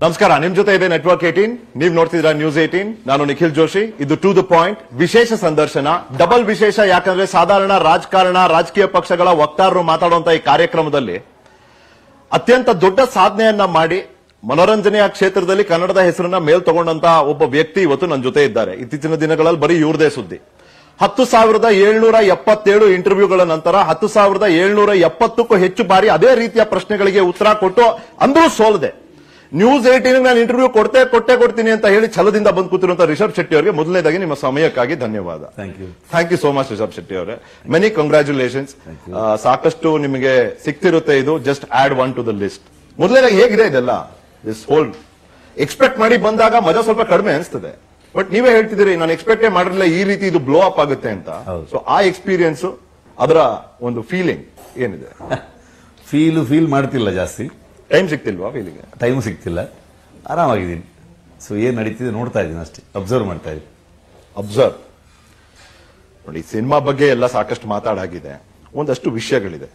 ನಮಸ್ಕಾರ ನಿಮ್ ಜೊತೆ ಇದೆ ನೆಟ್ವರ್ಕ್ ಏಟೀನ್ ನೀವ್ ನೋಡ್ತಿದ್ರ ನ್ಯೂಸ್ ಏಟೀನ್ ನಾನು ನಿಖಿಲ್ ಜೋಶಿ ಇದು ಟು ದ ಪಾಯಿಂಟ್ ವಿಶೇಷ ಸಂದರ್ಶನ ಡಬಲ್ ವಿಶೇಷ ಯಾಕಂದ್ರೆ ಸಾಧಾರಣ ರಾಜಕಾರಣ ರಾಜಕೀಯ ಪಕ್ಷಗಳ ವಕ್ತಾರರು ಮಾತಾಡುವಂತ ಈ ಕಾರ್ಯಕ್ರಮದಲ್ಲಿ ಅತ್ಯಂತ ದೊಡ್ಡ ಸಾಧನೆಯನ್ನ ಮಾಡಿ ಮನೋರಂಜನೆಯ ಕ್ಷೇತ್ರದಲ್ಲಿ ಕನ್ನಡದ ಹೆಸರನ್ನ ಮೇಲ್ ತಗೊಂಡಂತ ಒಬ್ಬ ವ್ಯಕ್ತಿ ಇವತ್ತು ನನ್ನ ಜೊತೆ ಇದ್ದಾರೆ ಇತ್ತೀಚಿನ ದಿನಗಳಲ್ಲಿ ಬರೀ ಇವ್ರದೇ ಸುದ್ದಿ ಹತ್ತು ಸಾವಿರದ ಏಳ್ನೂರ ಎಪ್ಪತ್ತೇಳು ಇಂಟರ್ವ್ಯೂಗಳ ನಂತರ ಹತ್ತು ಸಾವಿರದ ಏಳ್ನೂರ ಎಪ್ಪತ್ತಕ್ಕೂ ಹೆಚ್ಚು ಬಾರಿ ಅದೇ ರೀತಿಯ ಪ್ರಶ್ನೆಗಳಿಗೆ ಉತ್ತರ ಕೊಟ್ಟು ಅಂದ್ರೂ ಸೋಲದೆ ನ್ಯೂಸ್ ಏಟೀನ್ ನಾನು ಇಂಟರ್ವ್ಯೂ ಕೊಡ್ತೇ ಕೊಟ್ಟೆ ಕೊಡ್ತೀನಿ ಅಂತ ಹೇಳಿ ಛಲದಿಂದ ಬಂದು ಕೂತಿರುವಂತ ರಿಷಬ್ ಶೆಟ್ಟಿ ಅವರಿಗೆ ಮೊದಲನೇದಾಗಿ ನಿಮ್ಮ ಸಮಯಕ್ಕಾಗಿ ಧನ್ಯವಾದ thank you thank you so much Rishab Shetty ಅವರೇ ಮೆನಿ ಕಂಗ್ರಾಚುಲೇಷನ್ಸ್ ಸಾಕಷ್ಟು ನಿಮಗೆ ಸಿಗ್ತಿರುತ್ತೆ ಇದು just add one to the list ಮೊದಲನೇದಾಗಿ ಹೇಗಿದೆ ಇದೆಲ್ಲ ದಿಸ್ ಹೋಲ್ ಎಕ್ಸ್ಪೆಕ್ಟ್ ಮಾಡಿ ಬಂದಾಗ ಮಜಾ ಸ್ವಲ್ಪ ಕಡಿಮೆ ಅನಿಸ್ತದೆ ಬಟ್ ನೀವೇ ಹೇಳ್ತಿದ್ದೀರಿ ನಾನು ಎಕ್ಸ್ಪೆಕ್ಟೇ ಮಾಡಿರಲಿಲ್ಲ ಈ ರೀತಿ ಇದು ಬ್ಲೋ ಅಪ್ ಆಗುತ್ತೆ ಅಂತ ಹೌದು. ಸೊ ಆ ಎಕ್ಸ್ಪೀರಿಯನ್ಸ್ ಅದರ ಒಂದು ಫೀಲಿಂಗ್ ಏನಿದೆ ಫೀಲ್ ಫೀಲ್ ಮಾಡ್ತಿಲ್ಲ ಜಾಸ್ತಿ ಟೈಮ್ ಸಿಗ್ತಿಲ್ವಾ ಫೀಲಿಂಗ್ ಟೈಮು ಸಿಗ್ತಿಲ್ಲ ಆರಾಮಾಗಿದ್ದೀನಿ ಸೊ ಏನ್ ನಡೀತಿದೆ ನೋಡ್ತಾ ಇದ್ದೀನಿ ಅಷ್ಟೇ ಅಬ್ಸರ್ವ್ ಮಾಡ್ತಾ ಇದ್ದೀನಿ ಅಬ್ಸರ್ವ್ ನೋಡಿ ಸಿನಿಮಾ ಬಗ್ಗೆ ಎಲ್ಲ ಸಾಕಷ್ಟು ಮಾತಾಡಾಗಿದೆ ಒಂದಷ್ಟು ವಿಷಯಗಳಿದೆ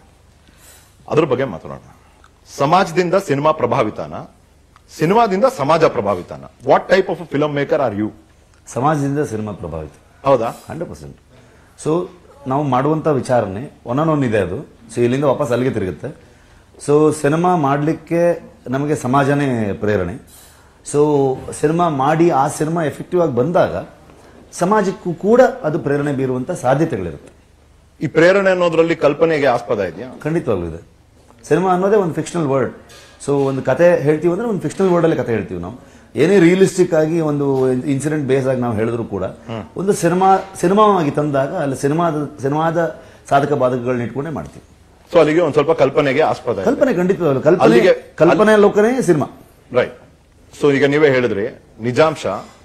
ಅದ್ರ ಬಗ್ಗೆ ಮಾತಾಡೋಣ ಸಮಾಜದಿಂದ ಸಿನಿಮಾ ಪ್ರಭಾವಿತಾನ ಸಿನಿಮಾದಿಂದ ಸಮಾಜ ಪ್ರಭಾವಿತಾನ what type of film maker are you ಸಮಾಜದಿಂದ ಸಿನಿಮಾ ಪ್ರಭಾವಿತ ಹೌದಾ ಹಂಡ್ರೆಡ್ ಪರ್ಸೆಂಟ್ ಸೊ ನಾವು ಮಾಡುವಂಥ ವಿಚಾರನೆ ಒನ್ ಇದೆ ಅದು ಸೊ ಇಲ್ಲಿಂದ ವಾಪಸ್ ಅಲ್ಲಿಗೆ ತಿರುಗುತ್ತೆ ಸೊ ಸಿನಿಮಾ ಮಾಡಲಿಕ್ಕೆ ನಮಗೆ ಸಮಾಜನೇ ಪ್ರೇರಣೆ ಸೊ ಸಿನಿಮಾ ಮಾಡಿ ಆ ಸಿನಿಮಾ ಎಫೆಕ್ಟಿವ್ ಆಗಿ ಬಂದಾಗ ಸಮಾಜಕ್ಕೂ ಕೂಡ ಅದು ಪ್ರೇರಣೆ ಬೀರುವಂಥ ಸಾಧ್ಯತೆಗಳಿರುತ್ತೆ ಈ ಪ್ರೇರಣೆ ಅನ್ನೋದ್ರಲ್ಲಿ ಕಲ್ಪನೆಗೆ ಆಸ್ಪದ ಇದೆಯಾ ಖಂಡಿತವಾಗ್ಲೂ ಇದೆ ಸಿನಿಮಾ ಅನ್ನೋದೇ ಒಂದು ಫಿಕ್ಷನಲ್ ವರ್ಡ್ ಸೊ ಒಂದು ಕತೆ ಹೇಳ್ತೀವಿ ಅಂದ್ರೆ ಒಂದು ಫಿಕ್ಷನಲ್ ವರ್ಡ್ ಅಲ್ಲಿ ಕತೆ ಹೇಳ್ತೀವಿ ನಾವು ಏನೇ ರಿಯಲಿಸ್ಟಿಕ್ ಆಗಿ ಒಂದು ಇನ್ಸಿಡೆಂಟ್ ಬೇಸ್ ಆಗಿ ನಾವು ಹೇಳಿದ್ರು ಕೂಡ ಒಂದು ಸಿನಿಮಾ ಸಿನಿಮಾವಾಗಿ ತಂದಾಗ ಅಲ್ಲಿ ಸಿನಿಮಾದ ಸಿನಿಮಾದ ಸಾಧಕ ಬಾಧಕಗಳನ್ನ ಇಟ್ಕೊಂಡೇ ಮಾಡ್ತೀವಿ ಸೊ ಅಲ್ಲಿಗೆ ಒಂದ್ ಸ್ವಲ್ಪ ಕಲ್ಪನೆಗೆ ಆಸ್ಪದ ಇದೆ ಕಲ್ಪನೆ ಖಂಡಿತವಾಗ್ಲೂ ಕಲ್ಪನೆ ಅಲ್ಲಿಗೆ- ಕಲ್ಪನೆ ಲೋಕನೇ ಸಿನಿಮಾ ರೈಟ್ ಸೊ ಈಗ ನೀವೇ ಹೇಳಿದ್ರಿ ನಿಜಾಂಶ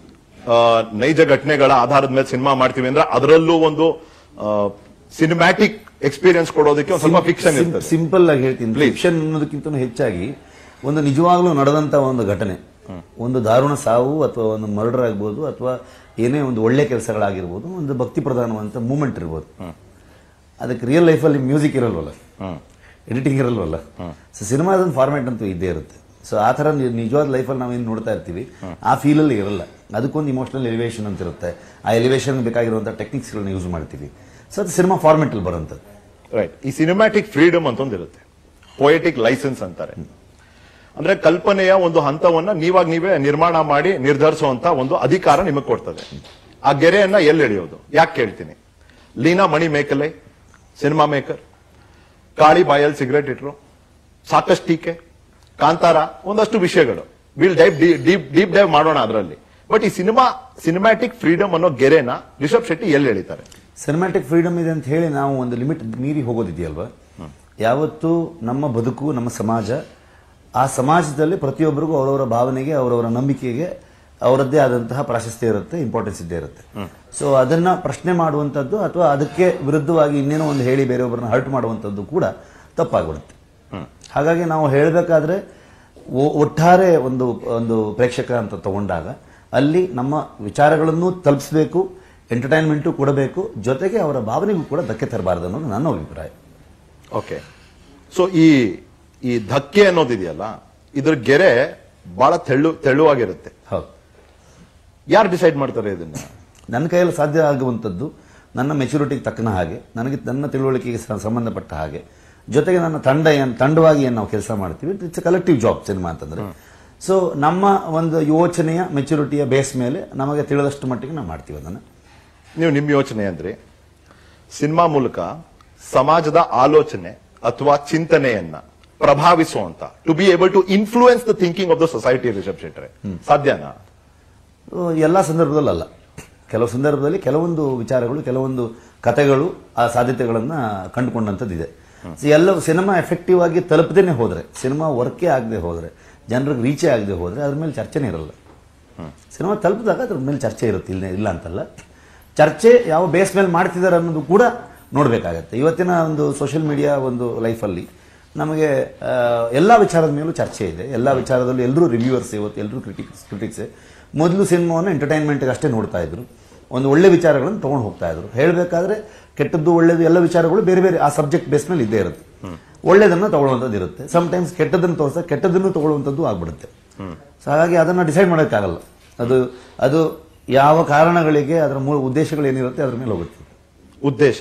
ಆ, ನೈಜ ಘಟನೆಗಳ ಆಧಾರದ ಮೇಲೆ ಸಿನಿಮಾ ಮಾಡ್ತೀವಿ ಅಂದ್ರೆ ಅದರಲ್ಲೂ ಒಂದು ಸಿನಿಮ್ಯಾಟಿಕ್ ಎಕ್ಸ್ಪೀರಿಯನ್ಸ್ ಕೊಡೋದಕ್ಕೆ ಒಂದು ಸ್ವಲ್ಪ ಫಿಕ್ಷನ್ ಇರ್ತದೆ ಸಿಂಪಲ್ ಆಗಿ ಹೇಳ್ತೀನಿ Please. ಫಿಕ್ಷನ್ ಅನ್ನೋದಕ್ಕಿಂತ ಹೆಚ್ಚಾಗಿ ಒಂದು ನಿಜವಾಗ್ಲೂ ನಡೆದಂತ ಒಂದು ಘಟನೆ ಒಂದು ದಾರುಣ ಸಾವು ಅಥವಾ ಒಂದು ಮರ್ಡರ್ ಆಗ್ಬೋದು ಅಥವಾ ಏನೇ ಒಂದು ಒಳ್ಳೆ ಕೆಲಸಗಳಾಗಿರ್ಬೋದು ಒಂದು ಭಕ್ತಿ ಪ್ರಧಾನವಂತ ಮೂಮೆಂಟ್ ಇರ್ಬೋದು ಅದಕ್ಕೆ ರಿಯಲ್ ಲೈಫಲ್ಲಿ ಮ್ಯೂಸಿಕ್ ಇರಲ್ವಲ್ಲ ಎಡಿಟಿಂಗ್ ಇರಲ್ವಲ್ಲ ಸೊ ಸಿನಿಮಾದ ಒಂದು ಫಾರ್ಮ್ಯಾಟ್ ಅಂತೂ ಇದ್ದೇ ಇರುತ್ತೆ ಸೊ ಆ ಥರ ನಿ- ನಿಜವಾದ ಲೈಫಲ್ಲಿ ನಾವೇನು ನೋಡ್ತಾ ಇರ್ತೀವಿ ಆ ಫೀಲಲ್ಲಿ ಇರಲ್ಲ ಅದಕ್ಕೊಂದು ಇಮೋಷನಲ್ ಎಲಿವೇಶನ್ ಅಂತ ಇರುತ್ತೆ ಆ ಎಲಿವೇಶನ್ ಬೇಕಾಗಿರುವಂಥ ಟೆಕ್ನಿಕ್ಸ್ಗಳನ್ನ ಯೂಸ್ ಮಾಡ್ತೀವಿ ಸೊ ಅದು ಸಿನಿಮಾ ಫಾರ್ಮೆಟಲ್ಲಿ ಬರೋಂಥದ್ದು ರೈಟ್ ಈ ಸಿನಿಮ್ಯಾಟಿಕ್ ಫ್ರೀಡಮ್ ಅಂತ ಒಂದಿರುತ್ತೆ ಪೊಯೆಟಿಕ್ ಲೈಸೆನ್ಸ್ ಅಂತಾರೆ ಅಂದ್ರೆ ಕಲ್ಪನೆಯ ಒಂದು ಹಂತವನ್ನ ನೀವಾಗ ನೀವೇ ನಿರ್ಮಾಣ ಮಾಡಿ ನಿರ್ಧರಿಸುವಂತ ಒಂದು ಅಧಿಕಾರ ನಿಮಗೆ ಕೊಡ್ತದೆ ಆ ಗೆರೆಯನ್ನ ಎಲ್ಲಿ ಎಳೆಯೋದು ಯಾಕೆ ಕೇಳ್ತೀನಿ Leena Manimekalai cinema maker Kali ಬಾಯಲ್ಲಿ ಸಿಗರೇಟ್ ಇಟ್ರು ಸಾಕಷ್ಟು ಟೀಕೆ ಕಾಂತಾರ ಒಂದಷ್ಟು ವಿಷಯಗಳು will deep deep deep dive ಮಾಡೋಣ ಅದರಲ್ಲಿ ಬಟ್ ಈ ಸಿನಿಮಾ ಸಿನಿಮ್ಯಾಟಿಕ್ ಫ್ರೀಡಮ್ ಅನ್ನೋ ಗೆರೆನ ರಿಷಬ್ ಶೆಟ್ಟಿ ಎಲ್ಲಿ ಎಳಿತಾರೆ ಸಿನಿಮ್ಯಾಟಿಕ್ ಫ್ರೀಡಮ್ ಇದೆ ಅಂತ ಹೇಳಿ ನಾವು ಒಂದು ಲಿಮಿಟ್ ಮೀರಿ ಹೋಗೋದಿದೆಯಲ್ವಾ ಯಾವತ್ತು ನಮ್ಮ ಬದುಕು ನಮ್ಮ ಸಮಾಜ ಆ ಸಮಾಜದಲ್ಲಿ ಪ್ರತಿಯೊಬ್ಬರಿಗೂ ಅವರವರ ಭಾವನೆಗೆ ಅವರವರ ನಂಬಿಕೆಗೆ ಅವರದ್ದೇ ಆದಂತಹ ಪ್ರಾಶಸ್ತ್ಯ ಇರುತ್ತೆ ಇಂಪಾರ್ಟೆನ್ಸ್ ಇದ್ದೇ ಇರುತ್ತೆ ಸೊ ಅದನ್ನ ಪ್ರಶ್ನೆ ಮಾಡುವಂಥದ್ದು ಅಥವಾ ಅದಕ್ಕೆ ವಿರುದ್ಧವಾಗಿ ಇನ್ನೇನೋ ಒಂದು ಹೇಳಿ ಬೇರೆಯೊಬ್ಬರನ್ನ ಹರ್ಟ್ ಮಾಡುವಂಥದ್ದು ಕೂಡ ತಪ್ಪಾಗ್ಬಿಡುತ್ತೆ ಹಾಗಾಗಿ ನಾವು ಹೇಳಬೇಕಾದ್ರೆ ಒಟ್ಟಾರೆ ಒಂದು ಒಂದು ಪ್ರೇಕ್ಷಕ ಅಂತ ತಗೊಂಡಾಗ ಅಲ್ಲಿ ನಮ್ಮ ವಿಚಾರಗಳನ್ನು ತಲುಪಿಸಬೇಕು ಎಂಟರ್ಟೈನ್ಮೆಂಟು ಕೊಡಬೇಕು ಜೊತೆಗೆ ಅವರ ಭಾವನೆಗೂ ಕೂಡ ಧಕ್ಕೆ ತರಬಾರದು ಅನ್ನೋದು ನನ್ನ ಅಭಿಪ್ರಾಯ ಓಕೆ ಸೊ ಈ ಈ ಧಕ್ಕೆ ಅನ್ನೋದಿದೆಯಲ್ಲ ಇದ್ರ ಗೆರೆ ಬಹಳ ತೆಳ್ಳು ತೆಳುವಾಗಿರುತ್ತೆ ಹೌದು ಯಾರು ಡಿಸೈಡ್ ಮಾಡ್ತಾರೆ ಇದನ್ನ ನನ್ನ ಕೈಯಲ್ಲಿ ಸಾಧ್ಯ ಆಗುವಂಥದ್ದು ನನ್ನ ಮೆಚುರಿಟಿಗೆ ತಕ್ಕನ ಹಾಗೆ ನನಗೆ ನನ್ನ ತಿಳುವಳಿಕೆಗೆ ಸ- ಸಂಬಂಧಪಟ್ಟ ಹಾಗೆ ಜೊತೆಗೆ ನನ್ನ ತಂಡ ಏನು ತಂಡವಾಗಿ ಏನು ನಾವು ಕೆಲಸ ಮಾಡ್ತೀವಿ ಇಟ್ಸ್ ಕಲೆಕ್ಟಿವ್ ಜಾಬ್ ಸಿನಿಮಾ ಅಂತಂದ್ರೆ ಸೊ ನಮ್ಮ ಒಂದು ಯೋಚನೆಯ ಮೆಚುರಿಟಿಯ ಬೇಸ್ ಮೇಲೆ ನಮಗೆ ತಿಳಿದಷ್ಟು ಮಟ್ಟಿಗೆ ನಾವು ಮಾಡ್ತೀವಿ ಅದನ್ನು ನೀವು ನಿಮ್ ಯೋಚನೆ ಅಂದ್ರೆ ಸಿನಿಮಾ ಮೂಲಕ ಸಮಾಜದ ಆಲೋಚನೆ ಅಥವಾ ಚಿಂತನೆಯನ್ನ ಪ್ರಭಾವಿಸುವಂತ to be able to influence the thinking of the society Rishab ಶೆಟ್ರೆ ಸಾಧ್ಯನಾ ಎಲ್ಲ ಸಂದರ್ಭದಲ್ಲಿ ಅಲ್ಲ ಕೆಲವು ಸಂದರ್ಭದಲ್ಲಿ ಕೆಲವೊಂದು ವಿಚಾರಗಳು ಕೆಲವೊಂದು ಕಥೆಗಳು ಆ ಸಾಧ್ಯತೆಗಳನ್ನು ಕಂಡುಕೊಂಡಂಥದ್ದು ಇದೆ So ಎಲ್ಲವೂ ಸಿನಿಮಾ ಎಫೆಕ್ಟಿವ್ ಆಗಿ ತಲುಪದೇನೆ ಹೋದ್ರೆ ಸಿನಿಮಾ ವರ್ಕೇ ಆಗದೆ ಹೋದ್ರೆ ಜನರಿಗೆ ರೀಚೇ ಆಗದೆ ಹೋದ್ರೆ ಅದ್ರ ಮೇಲೆ ಚರ್ಚೆನೇ ಇರಲ್ಲ ಸಿನಿಮಾ ತಲುಪಿದಾಗ ಅದ್ರ ಮೇಲೆ ಚರ್ಚೆ ಇರುತ್ತೆ ಇಲ್ಲ ಇಲ್ಲ ಅಂತಲ್ಲ ಚರ್ಚೆ ಯಾವ ಬೇಸ್ ಮೇಲೆ ಮಾಡ್ತಿದ್ದಾರೆ ಅನ್ನೋದು ಕೂಡ ನೋಡಬೇಕಾಗತ್ತೆ ಇವತ್ತಿನ ಒಂದು ಸೋಷಿಯಲ್ ಮೀಡಿಯಾ ಒಂದು ಲೈಫಲ್ಲಿ ನಮಗೆ ಎಲ್ಲ ವಿಚಾರದ ಮೇಲೂ ಚರ್ಚೆ ಇದೆ ಎಲ್ಲ ವಿಚಾರದಲ್ಲೂ ಎಲ್ಲರೂ ರಿವ್ಯೂವರ್ಸ್ ಇವತ್ತು ಎಲ್ಲರೂ ಕ್ರಿಟಿಕ್ಸ್ ಕ್ರಿಟಿಕ್ಸೇ ಮೊದಲು ಸಿನಿಮಾವನ್ನು ಎಂಟರ್ಟೈನ್ಮೆಂಟ್ಗೆ ಅಷ್ಟೇ ನೋಡ್ತಾ ಇದ್ರು ಒಂದು ಒಳ್ಳೆ ವಿಚಾರಗಳನ್ನು ತೊಗೊಂಡು ಹೋಗ್ತಾ ಇದ್ರು ಹೇಳಬೇಕಾದ್ರೆ ಕೆಟ್ಟದ್ದು ಒಳ್ಳೇದು ಎಲ್ಲ ವಿಚಾರಗಳು ಬೇರೆ ಬೇರೆ ಆ ಸಬ್ಜೆಕ್ಟ್ ಬೇಸ್ ಮೇಲೆ ಇದ್ದೇ ಇರುತ್ತೆ ಒಳ್ಳೇದನ್ನ ತಗೊಳ್ಳುವಂಥದ್ದು ಇರುತ್ತೆ ಟೈಮ್ಸ್ ಕೆಟ್ಟದನ್ನು ತೋರಿಸ ಕೆಟ್ಟದನ್ನು ತಗೊಳ್ಳುವಂಥದ್ದು ಆಗ್ಬಿಡುತ್ತೆ ಸೊ ಹಾಗಾಗಿ ಅದನ್ನ ಡಿಸೈಡ್ ಮಾಡೋಕ್ಕಾಗಲ್ಲ ಅದು ಅದು ಯಾವ ಕಾರಣಗಳಿಗೆ ಅದರ ಮೂಲ ಉದ್ದೇಶಗಳು ಏನಿರುತ್ತೆ ಅದ್ರ ಮೇಲೆ ಹೋಗುತ್ತೆ ಉದ್ದೇಶ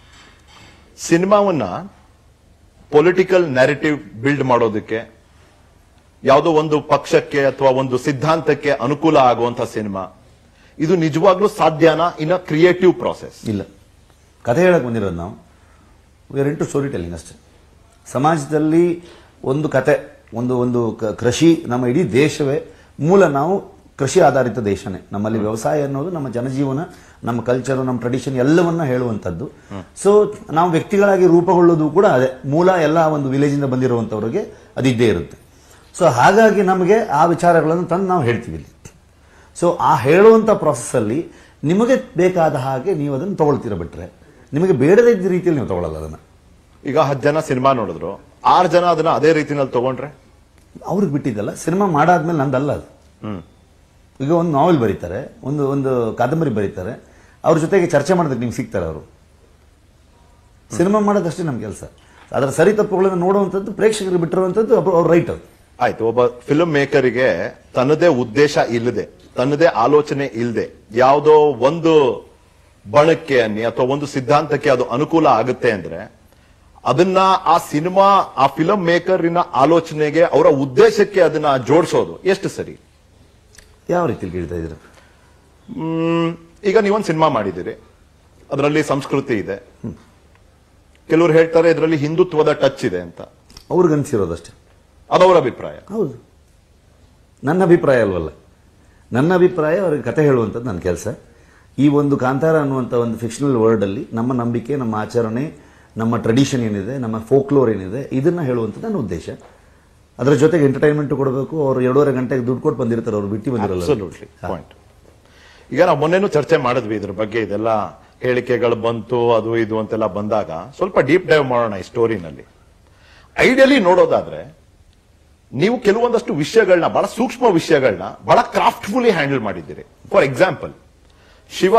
ಸಿನಿಮಾವನ್ನ ಪೊಲಿಟಿಕಲ್ ನ್ಯಾರೇಟಿವ್ ಬಿಲ್ಡ್ ಮಾಡೋದಕ್ಕೆ ಯಾವುದೋ ಒಂದು ಪಕ್ಷಕ್ಕೆ ಅಥವಾ ಒಂದು ಸಿದ್ಧಾಂತಕ್ಕೆ ಅನುಕೂಲ ಆಗುವಂತ ಸಿನಿಮಾ ಇದು ನಿಜವಾಗ್ಲೂ ಸಾಧ್ಯನಾ ಇನ್ ಕ್ರಿಯೇಟಿವ್ ಪ್ರಾಸೆಸ್ ಇಲ್ಲ ಕಥೆ ಹೇಳಕ್ ಬಂದಿರೋದು ನಾವು ವಿ ಇಂಟು ಸ್ಟೋರಿ ಟೆಲ್ಲಿಂಗ್ ಅಷ್ಟೇ ಸಮಾಜದಲ್ಲಿ ಒಂದು ಕತೆ ಒಂದು ಒಂದು ಕ- ಕೃಷಿ ನಮ್ಮ ಇಡೀ ದೇಶವೇ ಮೂಲ ನಾವು ಕೃಷಿ ಆಧಾರಿತ ದೇಶನೇ ನಮ್ಮಲ್ಲಿ ವ್ಯವಸಾಯ ಅನ್ನೋದು ನಮ್ಮ ಜನಜೀವನ ನಮ್ಮ ಕಲ್ಚರ್ ನಮ್ಮ ಟ್ರೆಡಿಷನ್ ಎಲ್ಲವನ್ನ ಹೇಳುವಂಥದ್ದು ಸೊ ನಾವು ವ್ಯಕ್ತಿಗಳಾಗಿ ರೂಪುಗೊಳ್ಳೋದು ಕೂಡ ಅದೇ ಮೂಲ ಎಲ್ಲ ಒಂದು ವಿಲೇಜಿಂದ ಬಂದಿರುವಂಥವ್ರಿಗೆ ಅದಿದ್ದೇ ಇರುತ್ತೆ ಸೊ ಹಾಗಾಗಿ ನಮಗೆ ಆ ವಿಚಾರಗಳನ್ನು ತಂದು ನಾವು ಹೇಳ್ತೀವಿ ಇಲ್ಲಿ ಸೊ ಆ ಹೇಳುವಂಥ ಪ್ರಾಸೆಸ್ಸಲ್ಲಿ ನಿಮಗೆ ಬೇಕಾದ ಹಾಗೆ ನೀವು ಅದನ್ನು ತಗೊಳ್ತೀರ ಬಿಟ್ರೆ ನಿಮಗೆ ಬೇಡದೇ ಇದ್ದ ರೀತಿಯಲ್ಲಿ ನೀವು ತಗೊಳ್ಳಲ್ಲ ಅದನ್ನು ಈಗ ಹತ್ತು ಜನ ಸಿನಿಮಾ ನೋಡಿದ್ರು ಆರು ಜನ ಅದನ್ನ ಅದೇ ರೀತಿನಲ್ಲಿ ತಗೊಂಡ್ರೆ ಅವ್ರಿಗೆ ಬಿಟ್ಟಿದ್ದಲ್ಲ ಸಿನಿಮಾ ಮಾಡಾದ್ಮೇಲೆ ನಂದಲ್ಲ ಅದು ಹ್ಮ್ ಈಗ ಒಂದು ನಾವೆಲ್ ಬರೀತಾರೆ ಒಂದು ಒಂದು ಕಾದಂಬರಿ ಬರೀತಾರೆ ಅವ್ರ ಜೊತೆಗೆ ಚರ್ಚೆ ಮಾಡೋದಕ್ಕೆ ನಿಮ್ಗೆ ಸಿಗ್ತಾರೆ ಅವರು ಸಿನಿಮಾ ಮಾಡೋದಷ್ಟೇ ನಮ್ಮ ಕೆಲಸ ಅದರ ಸರಿ ತಪ್ಪುಗಳನ್ನು ನೋಡುವಂಥದ್ದು ಪ್ರೇಕ್ಷಕರಿಗೆ ಬಿಟ್ಟಿರುವಂಥದ್ದು ಅವ್ರ ರೈಟ್ ಅದು ಆಯ್ತು ಒಬ್ಬ ಫಿಲ್ಮ್ ಮೇಕರಿಗೆ ತನ್ನದೇ ಉದ್ದೇಶ ಇಲ್ಲದೆ ತನ್ನದೇ ಆಲೋಚನೆ ಇಲ್ಲದೆ ಯಾವುದೋ ಒಂದು ಬಣಕ್ಕೆ ಅನ್ನಿ ಅಥವಾ ಒಂದು ಸಿದ್ಧಾಂತಕ್ಕೆ ಅದು ಅನುಕೂಲ ಆಗುತ್ತೆ ಅಂದ್ರೆ ಅದನ್ನ ಆ ಸಿನಿಮಾ ಆ ಫಿಲಂ ಮೇಕರಿನ ಆಲೋಚನೆಗೆ ಅವರ ಉದ್ದೇಶಕ್ಕೆ ಅದನ್ನ ಜೋಡಿಸೋದು ಎಷ್ಟು ಸರಿ ಯಾವ ರೀತಿಯಲ್ಲಿ ಕೇಳ್ತಾ ಇದ್ದೀರಾ ಮ್, ಈಗ ನೀವೊಂದು ಸಿನಿಮಾ ಮಾಡಿದ್ದೀರಿ ಅದರಲ್ಲಿ ಸಂಸ್ಕೃತಿ ಇದೆ ಕೆಲವರು ಹೇಳ್ತಾರೆ ಇದರಲ್ಲಿ ಹಿಂದುತ್ವದ ಟಚ್ ಇದೆ ಅಂತ ಅವ್ರಿಗೆ ಅನಿಸಿರೋದಷ್ಟೇ ಅದವರ ಅಭಿಪ್ರಾಯ ಹೌದು ನನ್ನ ಅಭಿಪ್ರಾಯ ಅಲ್ವಲ್ಲ ನನ್ನ ಅಭಿಪ್ರಾಯ ಅವ್ರಿಗೆ ಕತೆ ಹೇಳುವಂಥದ್ದು ನನ್ನ ಕೆಲಸ ಈ ಒಂದು ಕಾಂತಾರ ಅನ್ನುವಂಥ ಒಂದು ಫಿಕ್ಷನಲ್ ವರ್ಲ್ಡಲ್ಲಿ ನಮ್ಮ ನಂಬಿಕೆ ನಮ್ಮ ಆಚರಣೆ ನಮ್ಮ ಟ್ರೆಡಿಷನ್ ಏನಿದೆ ನಮ್ಮ ಫೋಕ್ಲೋರ್ ಏನಿದೆ ಇದನ್ನ ಹೇಳುವಂಥದ್ದು ನನ್ನ ಉದ್ದೇಶ ಅದರ ಜೊತೆಗೆ ಎಂಟರ್ಟೈನ್ಮೆಂಟ್ ಕೊಡಬೇಕು ಅವರು ಎರಡೂವರೆ ಗಂಟೆಗೆ ದುಡ್ಡು ಕೊಟ್ಟು ಬಂದಿರ್ತಾರೆ ಅವರು ಬಿಟ್ಟು ಬಂದಿರಲ್ಲ ಅಬ್ಸಲ್ಯೂಟ್ಲಿ ಪಾಯಿಂಟ್ ಈಗ ನಾವು ಮೊನ್ನೆನೂ ಚರ್ಚೆ ಮಾಡಿದ್ವಿ ಇದ್ರ ಬಗ್ಗೆ ಇದೆಲ್ಲ ಹೇಳಿಕೆಗಳು ಬಂತು ಅದು ಇದು ಅಂತೆಲ್ಲ ಬಂದಾಗ ಸ್ವಲ್ಪ ಡೀಪ್ ಡೈವ್ ಮಾಡೋಣ ಈ ಸ್ಟೋರಿನಲ್ಲಿ ಐಡಿಯಲಿ ನೋಡೋದಾದ್ರೆ ನೀವು ಕೆಲವೊಂದಷ್ಟು ವಿಷಯಗಳನ್ನ ಬಹಳ ಸೂಕ್ಷ್ಮ ವಿಷಯಗಳನ್ನ ಬಹಳ ಕ್ರಾಫ್ಟ್ಫುಲಿ ಹ್ಯಾಂಡಲ್ ಮಾಡಿದ್ದೀರಿ ಫಾರ್ ಎಕ್ಸಾಂಪಲ್ ಶಿವ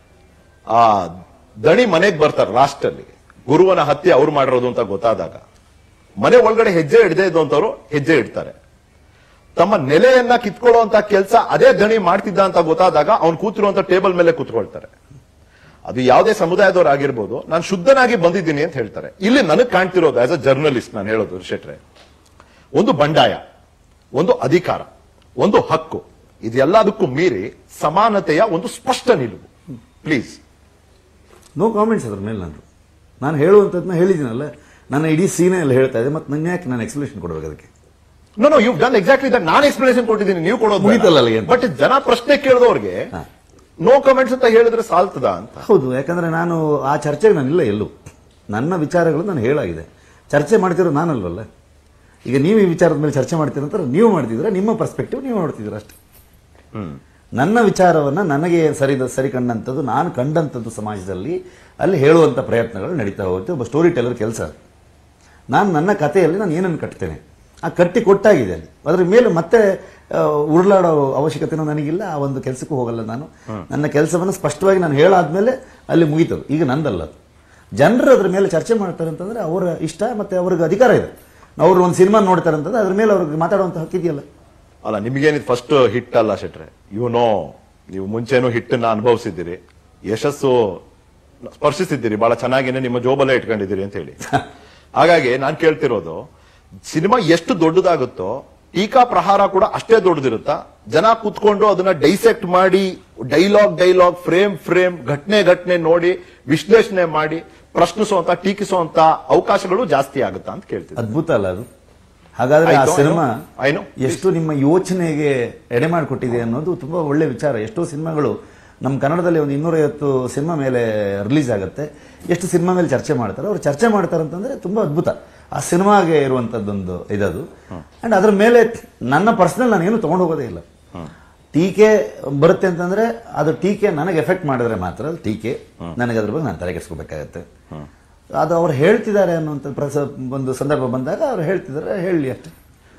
ಆ ದಣಿ ಮನೆಗೆ ಬರ್ತಾರೆ ಲಾಸ್ಟ್ ಅಲ್ಲಿ ಗುರುವನ ಹತ್ಯೆ ಅವ್ರು ಮಾಡಿರೋದು ಅಂತ ಗೊತ್ತಾದಾಗ ಮನೆ ಒಳಗಡೆ ಹೆಜ್ಜೆ ಇಡದೆ ಇದ್ದಂತವ್ರು ಹೆಜ್ಜೆ ಇಡ್ತಾರೆ ತಮ್ಮ ನೆಲೆಯನ್ನ ಕಿತ್ಕೊಳ್ಳುವಂತ ಕೆಲಸ ಅದೇ ದಣಿ ಮಾಡ್ತಿದ್ದ ಅಂತ ಗೊತ್ತಾದಾಗ ಅವ್ನು ಕೂತಿರುವಂತ ಟೇಬಲ್ ಮೇಲೆ ಕೂತ್ಕೊಳ್ತಾರೆ ಅದು ಯಾವುದೇ ಸಮುದಾಯದವರಾಗಿರ್ಬೋದು ನಾನು ಶುದ್ಧನಾಗಿ ಬಂದಿದ್ದೀನಿ ಅಂತ ಹೇಳ್ತಾರೆ ಇಲ್ಲಿ ನನಗೆ ಕಾಣ್ತಿರೋದು ಆಸ್ ಅ ಜರ್ನಲಿಸ್ಟ್ ನಾನು ಹೇಳೋದು ಶೆಟ್ರೆ ಒಂದು ಬಂಡಾಯ ಒಂದು ಅಧಿಕಾರ ಒಂದು ಹಕ್ಕು ಇದೆಲ್ಲದಕ್ಕೂ ಮೀರಿ ಸಮಾನತೆಯ ಒಂದು ಸ್ಪಷ್ಟ ನಿಲುವು ಪ್ಲೀಸ್ ನೋ ಕಾಮೆಂಟ್ಸ್ ಅದ್ರ ಮೇಲೆ ನಾನು ನಾನು ಹೇಳುವಂಥದ್ದನ್ನ ಹೇಳಿದ್ದೀನಲ್ಲ ನನ್ನ ಇಡೀ ಸೀನೆ ಎಲ್ಲ ಹೇಳ್ತಾ ಇದೆ ಮತ್ತೆ ನಂಗೆ ಯಾಕೆ ನಾನು ಎಕ್ಸ್ಪ್ಲೇಷನ್ ಕೊಡಬೇಕು ಅದಕ್ಕೆ no no you done exactly that ನಾನು ಎಕ್ಸ್ಪ್ಲನೇಷನ್ ಕೊಟ್ಟಿದ್ದೀನಿ ನೀವು ಮುಗೀತಲ್ಲ ಕೊಡೋದು ಅಲ್ಲಿಗೆ ಅಂತ. ಬಟ್ ಜನ ಪ್ರಶ್ನೆ ಕೇಳಿದವ್ರಿಗೆ ಹಾ. ನೋ ಕಮೆಂಟ್ಸ್ ಅಂತ ಹೇಳಿದ್ರೆ ಸಾಲ್ತದ ಅಂತ ಹೌದು ಯಾಕಂದ್ರೆ ನಾನು ಆ ಚರ್ಚೆಗೆ ನಾನಿಲ್ಲ ಎಲ್ಲೂ ನನ್ನ ವಿಚಾರಗಳು ನಾನು ಹೇಳಾಗಿದೆ ಚರ್ಚೆ ಮಾಡ್ತಿರೋ ನಾನಲ್ವಲ್ಲ ಈಗ ನೀವು ಈ ವಿಚಾರದ ಮೇಲೆ ಚರ್ಚೆ ಮಾಡ್ತೀರ ಅಂತ ನೀವು ಮಾಡ್ತಿದ್ರೆ ನಿಮ್ಮ ಪರ್ಸ್ಪೆಕ್ಟಿವ್ ನೀವು ನೋಡ್ತಿದ್ದೀರ ಅಷ್ಟೇ ನನ್ನ ವಿಚಾರವನ್ನ ನನಗೆ ಸರಿ ಸರಿ ಕಂಡಂಥದ್ದು ನಾನು ಕಂಡಂಥದ್ದು ಸಮಾಜದಲ್ಲಿ ಅಲ್ಲಿ ಹೇಳುವಂಥ ಪ್ರಯತ್ನಗಳು ನಡೀತಾ ಹೋಗುತ್ತೆ ಒಬ್ಬ ಸ್ಟೋರಿ ಟೆಲ್ಲರ್ ಕೆಲಸ ನಾನು ನನ್ನ ಕಥೆಯಲ್ಲಿ ನಾನು ಏನನ್ನು ಕಟ್ತೇನೆ ಆ ಕಟ್ಟಿ ಕೊಟ್ಟಾಗಿದೆ ಅಲ್ಲಿ ಅದ್ರ ಮೇಲೆ ಮತ್ತೆ ಆ, ಉರುಳಾಡೋ ಅವಶ್ಯಕತೆನೂ ನನಗಿಲ್ಲ ಆ ಒಂದು ಕೆಲಸಕ್ಕೂ ಹೋಗಲ್ಲ ನಾನು ನನ್ನ ಕೆಲಸವನ್ನು ಸ್ಪಷ್ಟವಾಗಿ ನಾನು ಹೇಳಾದ್ಮೇಲೆ ಅಲ್ಲಿ ಮುಗೀತದು ಈಗ ನಂದಲ್ಲ ಅದು ಜನರು ಅದ್ರ ಮೇಲೆ ಚರ್ಚೆ ಮಾಡ್ತಾರೆ ಅಂತಂದ್ರೆ ಅವರ ಇಷ್ಟ ಮತ್ತೆ ಅವ್ರಿಗೆ ಅಧಿಕಾರ ಇದೆ ಅವ್ರು ಒಂದು ಸಿನಿಮಾ ನೋಡ್ತಾರೆ ಅಂತಂದ್ರೆ ಅದ್ರ ಮೇಲೆ ಅವ್ರಿಗೆ ಮಾತಾಡುವಂಥ ಹಕ್ಕಿದೆಯಲ್ಲ ಅಲ್ಲ ನಿಮಗೇನಿದ್ ಫಸ್ಟ್ ಹಿಟ್ ಅಲ್ಲ ಶೆಟ್ರೆ ಯು ನೋ ನೀವು ಮುಂಚೆನೂ ಹಿಟ್ಟನ್ನ ಅನುಭವಿಸಿದ್ದೀರಿ ಯಶಸ್ಸು ಸ್ಪರ್ಶಿಸಿದ್ದೀರಿ ಬಹಳ ಚೆನ್ನಾಗೇನೆ ನಿಮ್ಮ ಜೋಬಲ್ಲೇ ಇಟ್ಕೊಂಡಿದ್ದೀರಿ ಅಂತ ಹೇಳಿ ಹಾಗಾಗಿ ನಾನ್ ಕೇಳ್ತಿರೋದು ಸಿನಿಮಾ ಎಷ್ಟು ದೊಡ್ಡದಾಗುತ್ತೋ ಟೀಕಾ ಪ್ರಹಾರ ಕೂಡ ಅಷ್ಟೇ ದೊಡ್ಡದಿರುತ್ತಾ ಜನ ಕೂತ್ಕೊಂಡು ಅದನ್ನ ಡೈಸೆಕ್ಟ್ ಮಾಡಿ ಡೈಲಾಗ್ ಡೈಲಾಗ್ ಫ್ರೇಮ್ ಫ್ರೇಮ್ ಘಟನೆ ಘಟನೆ ನೋಡಿ ವಿಶ್ಲೇಷಣೆ ಮಾಡಿ ಪ್ರಶ್ನಿಸುವಂತ ಟೀಕಿಸುವಂತ ಅವಕಾಶಗಳು ಜಾಸ್ತಿ ಆಗುತ್ತಾ ಅಂತ ಕೇಳ್ತೀನಿ ಅದ್ಭುತ ಅಲ್ಲ ಅದು ಹಾಗಾದ್ರೆ ಆ ಆಯ್ತು, ಸಿನಿಮಾ I know. ಎಷ್ಟು ನಿಮ್ಮ ಯೋಚನೆಗೆ ಎಡೆ ಮಾಡಿಕೊಟ್ಟಿದೆ ಅನ್ನೋದು ತುಂಬಾ ಒಳ್ಳೆ ವಿಚಾರ ಎಷ್ಟೋ ಸಿನಿಮಾಗಳು ನಮ್ಮ ಕನ್ನಡದಲ್ಲಿ ಒಂದು ಇನ್ನೂರೈವತ್ತು ಸಿನಿಮಾ ಮೇಲೆ ರಿಲೀಸ್ ಆಗುತ್ತೆ ಎಷ್ಟು ಸಿನಿಮಾ ಮೇಲೆ ಚರ್ಚೆ ಮಾಡ್ತಾರೆ ಅವ್ರು ಚರ್ಚೆ ಮಾಡ್ತಾರೆ ಅಂತಂದ್ರೆ ತುಂಬಾ ಅದ್ಭುತ ಆ ಸಿನಿಮಾಗೆ ಇರುವಂತದ್ದೊಂದು ಇದದು ಅಂಡ್ ಅದ್ರ ಮೇಲೆ ನನ್ನ ಪರ್ಸನಲ್ ನಾನು ಏನು ತಗೊಂಡು ಹೋಗೋದೇ ಇಲ್ಲ ಟೀಕೆ ಬರುತ್ತೆ ಅಂತಂದ್ರೆ ಅದು ಟೀಕೆ ನನಗೆ ಎಫೆಕ್ಟ್ ಮಾಡಿದ್ರೆ ಮಾತ್ರ ಅದು ಟೀಕೆ ನನಗೆ ಅದ್ರ ಬಗ್ಗೆ ನಾನು ತಲೆ ಕೆಡಿಸ್ಕೋಬೇಕಾಗತ್ತೆ ಅದು ಅವ್ರು ಹೇಳ್ತಿದ್ದಾರೆ ಅನ್ನುವಂಥ ಪ್ರಸ ಒಂದು ಸಂದರ್ಭ ಬಂದಾಗ ಅವ್ರು ಹೇಳ್ತಿದ್ದಾರೆ ಹೇಳಿ ಅಷ್ಟೇ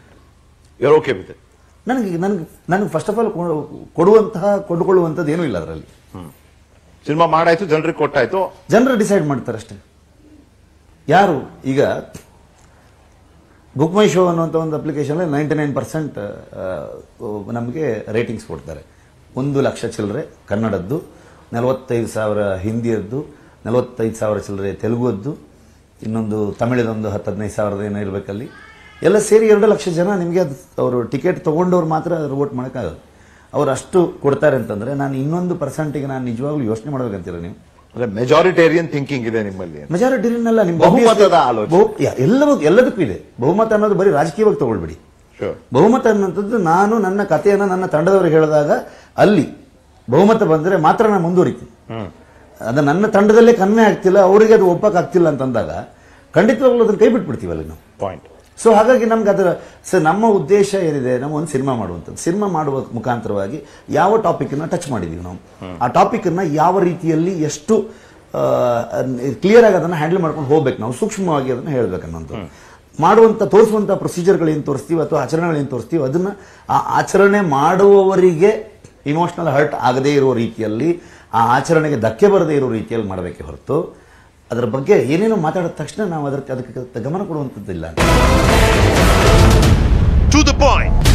ಯರ್ ಓಕೆ ವಿತ್ ನನಗೆ ನನಗೆ ನನಗೆ ಫಸ್ಟ್ ಆಫ್ ಆಲ್ ಕೊಡುವಂತಹ ಕೊಂಡುಕೊಳ್ಳುವಂಥದ್ದು ಏನೂ ಇಲ್ಲ ಅದರಲ್ಲಿ ಸಿನಿಮಾ ಮಾಡಾಯ್ತು ಜನರಿಗೆ ಕೊಟ್ಟಾಯ್ತು ಜನರು ಡಿಸೈಡ್ ಮಾಡ್ತಾರೆ ಅಷ್ಟೇ ಯಾರು ಈಗ ಬುಕ್ ಮೈ ಶೋ ಅನ್ನುವಂಥ ಒಂದು ಅಪ್ಲಿಕೇಶನ್ ನೈಂಟಿ ನೈನ್ ಪರ್ಸೆಂಟ್ ನಮಗೆ ರೇಟಿಂಗ್ಸ್ ಕೊಡ್ತಾರೆ ಒಂದು ಲಕ್ಷ ಚಿಲ್ಲರೆ ಕನ್ನಡದ್ದು ನಲವತ್ತೈದು ಸಾವಿರ ಹಿಂದಿಯದ್ದು ನಲವತ್ತೈದು ಸಾವಿರ ಚಿಲ್ಲರೆ ತೆಲುಗುದ್ದು ಇನ್ನೊಂದು ತಮಿಳದೊಂದು ಹತ್ತು ಹದಿನೈದು ಸಾವಿರದ ಏನೋ ಇರಬೇಕಲ್ಲಿ ಎಲ್ಲ ಸೇರಿ ಎರಡು ಲಕ್ಷ ಜನ ನಿಮಗೆ ಅದು ಅವರು ಟಿಕೆಟ್ ತೊಗೊಂಡವ್ರು ಮಾತ್ರ ಅದ್ರ ವೋಟ್ ಮಾಡೋಕ್ಕಾಗಲ್ಲ ಅವ್ರು ಅಷ್ಟು ಕೊಡ್ತಾರೆ ಅಂತಂದರೆ ನಾನು ಇನ್ನೊಂದು ಪರ್ಸೆಂಟಿಗೆ ನಾನು ನಿಜವಾಗ್ಲೂ ಯೋಚನೆ ಮಾಡ್ಬೇಕಂತೀರ ನೀವು ಅಂದ್ರೆ ಮೆಜಾರಿಟೇರಿಯನ್ ಥಿಂಕಿಂಗ್ ಇದೆ ನಿಮ್ಮಲ್ಲಿ ಅಂತ. ಮೆಜಾರಿಟಿನೆಲ್ಲ ನಿಮ್ಮ ಬಹುಮತದ ಆಲೋಚನೆ. ಎಲ್ಲವೂ ಎಲ್ಲದಕ್ಕೂ ಇದೆ ಬಹುಮತ ಅನ್ನೋದು ಬರೀ ರಾಜಕೀಯವಾಗಿ ತಗೊಳ್ಬೇಡಿ Sure. ಬಹುಮತ ಅನ್ನೋಂಥದ್ದು ನಾನು ನನ್ನ ಕಥೆಯನ್ನು ನನ್ನ ತಂಡದವರಿಗೆ ಹೇಳಿದಾಗ ಅಲ್ಲಿ ಬಹುಮತ ಬಂದರೆ ಮಾತ್ರ ನಾನು ಮುಂದುವರಿತೀನಿ ಅದು ನನ್ನ ತಂಡದಲ್ಲೇ ಕನ್ನೆ ಆಗ್ತಿಲ್ಲ ಅವರಿಗೆ ಅದು ಒಪ್ಪಕ್ಕಾಗ್ತಿಲ್ಲ ಅಂತಂದಾಗ ಖಂಡಿತವಾಗ್ಲೂ ಅದನ್ನು ಕೈ ಬಿಟ್ಬಿಡ್ತೀವಲ್ಲ ನಾವು ಪಾಯಿಂಟ್ ಸೊ ಹಾಗಾಗಿ ನಮ್ಗೆ ಅದರ ಸರ್ ನಮ್ಮ ಉದ್ದೇಶ ಏನಿದೆ ನಾವು ಒಂದು ಸಿನಿಮಾ ಮಾಡುವಂಥದ್ದು ಸಿನಿಮಾ ಮಾಡುವ ಮುಖಾಂತರವಾಗಿ ಯಾವ ಟಾಪಿಕನ್ನು ಟಚ್ ಮಾಡಿದೀವಿ ನಾವು ಆ ಟಾಪಿಕನ್ನು ಯಾವ ರೀತಿಯಲ್ಲಿ ಎಷ್ಟು ಕ್ಲಿಯರ್ ಆಗಿ ಅದನ್ನು ಹ್ಯಾಂಡಲ್ ಮಾಡ್ಕೊಂಡು ಹೋಗ್ಬೇಕು ನಾವು ಸೂಕ್ಷ್ಮವಾಗಿ ಅದನ್ನು ಹೇಳ್ಬೇಕನ್ನೋದು ಮಾಡುವಂಥ ತೋರಿಸುವಂಥ ಪ್ರೊಸೀಜರ್ಗಳೇನು ತೋರಿಸ್ತೀವಿ ಅಥವಾ ಆಚರಣೆಗಳೇನು ತೋರಿಸ್ತೀವಿ ಅದನ್ನು ಆ ಆಚರಣೆ ಮಾಡುವವರಿಗೆ ಇಮೋಷನಲ್ ಹರ್ಟ್ ಆಗದೇ ಇರೋ ರೀತಿಯಲ್ಲಿ ಆ ಆಚರಣೆಗೆ ಧಕ್ಕೆ ಬರದೇ ಇರೋ ರೀತಿಯಲ್ಲಿ ಮಾಡಬೇಕೆ ಹೊರತು ಅದರ ಬಗ್ಗೆ ಏನೇನೋ ಮಾತಾಡಿದ ತಕ್ಷಣ ನಾವು ಅದಕ್ಕೆ ಅದಕ್ಕೆ ಗಮನ ಕೊಡುವಂಥದ್ದಿಲ್ಲ To the point.